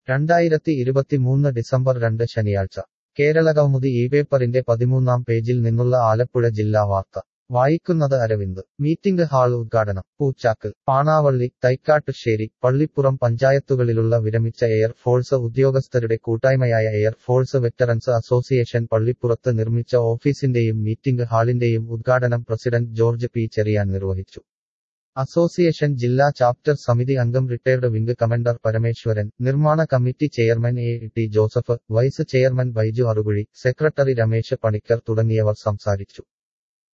രണ്ടായിരത്തി ഇരുപത്തിമൂന്ന് ഡിസംബർ രണ്ട് ശനിയാഴ്ച കേരളകൗമുദി ഈ പേപ്പറിന്റെ പതിമൂന്നാം പേജിൽ നിന്നുള്ള ആലപ്പുഴ ജില്ലാ വാർത്ത വായിക്കുന്നത് അരവിന്ദ് മീറ്റിംഗ് ഹാൾ ഉദ്ഘാടനം പൂച്ചാക്കൽ പാണാവള്ളി തൈക്കാട്ടുശ്ശേരി പള്ളിപ്പുറം പഞ്ചായത്തുകളിലുള്ള വിരമിച്ച എയർഫോഴ്സ് ഉദ്യോഗസ്ഥരുടെ കൂട്ടായ്മയായ എയർഫോഴ്സ് വെറ്ററൻസ് അസോസിയേഷൻ പള്ളിപ്പുറത്ത് നിർമ്മിച്ച ഓഫീസിന്റെയും മീറ്റിംഗ് ഹാളിന്റെയും ഉദ്ഘാടനം പ്രസിഡന്റ് ജോർജ് പി ചെറിയാൻ നിർവഹിച്ചു അസോസിയേഷൻ ജില്ലാ ചാപ്റ്റർ സമിതി അംഗം റിട്ടയർഡ് വിംഗ് കമാൻഡർ പരമേശ്വരൻ നിർമ്മാണ committee chairman A T Joseph vice chairman Baiju Arukuzhi secretary Ramesh Panicker തുടങ്ങിയവർ സംസാരിച്ചു